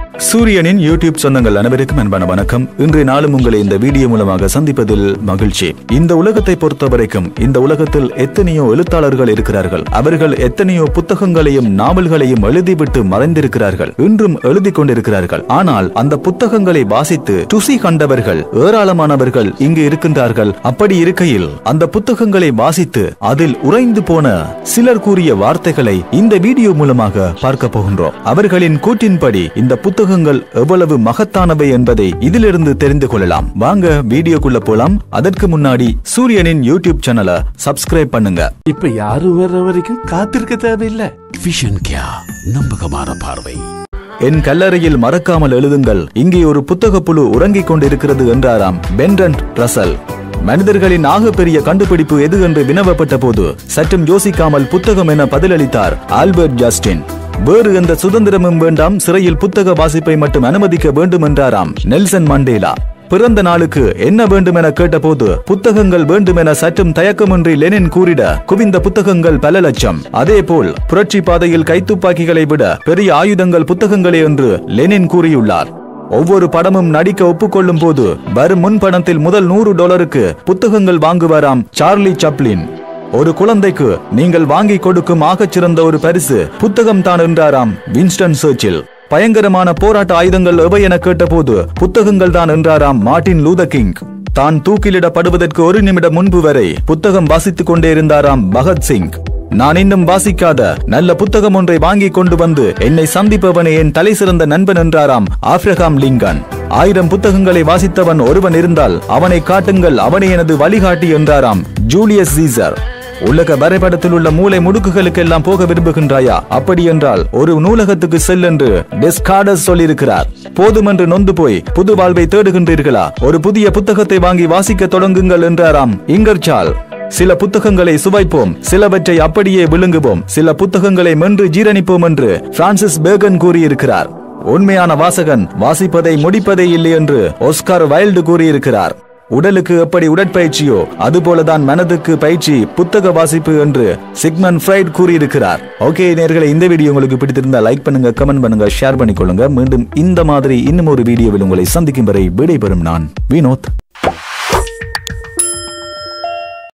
சூரியனின் யூடியூப் சொந்தங்கள் அனைவருக்கும் அன்பான வணக்கம் இன்றைய நாளும் உங்களை இந்த வீடியோ மூலமாக சந்திப்பதில் மகிழ்ச்சி இந்த உலகத்தை பொறுத்தவரைக்கும் இந்த உலகத்தில் எத்தனையோ எழுத்தாளர்கள் இருக்கிறார்கள் அவர்கள் எத்தனையோ புத்தகங்களையும் நாவல்களையும் எழுதிவிட்டு மறைந்திருக்கிறார்கள் இன்றும் எழுதி கொண்டிருக்கிறார்கள் ஆனால் அந்த புத்தகங்களை வாசித்து ருசி கண்டவர்கள் ஏராளமானவர்கள் இங்கு இருக்கின்றார்கள் அப்படி இருக்கையில் அந்த புத்தகங்களை வாசித்து அதில் உறைந்து போன சிலர் கூறிய வார்த்தைகளை இந்த வீடியோ மூலமாக பார்க்க போகின்றோம் அவர்களின் கூற்றின்படி இந்த புத்தகங்கள் எவ்வளவு மகத்தானவை என்பதை இதிலிருந்து தெரிந்து கொள்ளலாம் வாங்க வீடியோக்குள்ள போலாம் அதற்கு முன்னாடி சூரியனின் யூடியூப் சேனலை சப்ஸ்கிரைப் பண்ணுங்க இப்ப யாரும் வர்ற வரைக்கும் காத்திருக்க தேவையில்லை விஷன் கியா நம்பகமான பார்வை என் கல்லறையில் மறக்காமல் எழுதுங்கள் இங்கே ஒரு புத்தக புழு உறங்கிக் கொண்டிருக்கிறது என்றாராம் பென்டன்ட் ரசல் மனிதர்களின் ஆகப்பெரிய கண்டுபிடிப்பு எது என்று வினவப்பட்ட போது சற்றும் யோசிக்காமல் புத்தகம் என பதிலளித்தார் ஆல்பர்ட் ஜஸ்டின் வேறு எந்த சுதந்திரமும் வேண்டாம் சிறையில் புத்தக வாசிப்பை மட்டும் அனுமதிக்க வேண்டும் என்றாராம் நெல்சன் மண்டேலா பிறந்த நாளுக்கு என்ன வேண்டும் என கேட்டபோது புத்தகங்கள் வேண்டும் என சற்றும் தயக்கமின்றி லெனின் கூறிட குவிந்த புத்தகங்கள் பல லட்சம் அதேபோல் புரட்சி பாதையில் கைத்துப்பாக்கிகளை விட பெரிய ஆயுதங்கள் புத்தகங்களே என்று லெனின் கூறியுள்ளார் ஒவ்வொரு படமும் நடிக்க ஒப்புக்கொள்ளும் போது வரும் முன் பணத்தில் முதல் நூறு டாலருக்கு புத்தகங்கள் வாங்குவாராம் சார்லி சப்ளின் ஒரு குழந்தைக்கு நீங்கள் வாங்கி கொடுக்கும் ஆகச் சிறந்த ஒரு பரிசு புத்தகம் தான் என்றாராம் வின்ஸ்டன் சர்ச்சில் பயங்கரமான போராட்ட ஆயுதங்கள் எவை என கேட்டபோது புத்தகங்கள் தான் என்றாராம் மார்ட்டின் லூதர் கிங் தான் தூக்கிலிடப்படுவதற்கு ஒரு நிமிடம் முன்பு வரை புத்தகம் வாசித்துக் கொண்டே இருந்தாராம் பகத்சிங் நான் இன்னும் வாசிக்காத நல்ல புத்தகம் ஒன்றை வாங்கி கொண்டு வந்து என்னை சந்திப்பவனே என் தலை சிறந்த நண்பன் என்றாராம் ஆப்ரஹாம் லிங்கன் ஆயிரம் புத்தகங்களை வாசித்தவன் ஒருவன் இருந்தால் அவனை காட்டுங்கள் அவனே எனது வழிகாட்டி என்றாராம் ஜூலியஸ் சீசர் உலக வரைபடத்தில் உள்ள மூளை முடுக்குகளுக்கெல்லாம் போக விரும்புகின்றாயா அப்படி என்றால் ஒரு நூலகத்துக்கு செல் என்று டெஸ்கார்டஸ் சொல்லியிருக்கிறார் போதுமென்று நொந்து போய் புது வாழ்வை தேடுகின்றீர்களா ஒரு புதிய புத்தகத்தை வாங்கி வாசிக்க தொடங்குங்கள் என்றாராம் இங்கர்சால் சில புத்தகங்களை சுவைப்போம் சிலவற்றை அப்படியே விழுங்குவோம் சில புத்தகங்களை மென்று ஜீரணிப்போம் என்று பிரான்சிஸ் பேகன் கூறியிருக்கிறார் உண்மையான வாசகன் வாசிப்பதை முடிப்பதே இல்லை என்று ஒஸ்கார் வைல்டு கூறியிருக்கிறார் உடலுக்கு எப்படி உடற்பயிற்சியோ அதுபோலதான் மனதுக்கு பயிற்சி புத்தக வாசிப்பு என்று சிக்மன் ஃப்ரைட் கூறியிருக்கிறார் ஓகே நேர்களை இந்த வீடியோ உங்களுக்கு பிடித்திருந்தா லைக் பண்ணுங்க கமெண்ட் பண்ணுங்க ஷேர் பண்ணிக்கொள்ளுங்க மீண்டும் இந்த மாதிரி இன்னும் ஒரு வீடியோவில் உங்களை சந்திக்கும் வரை விடைபெறும் நான் வினோத்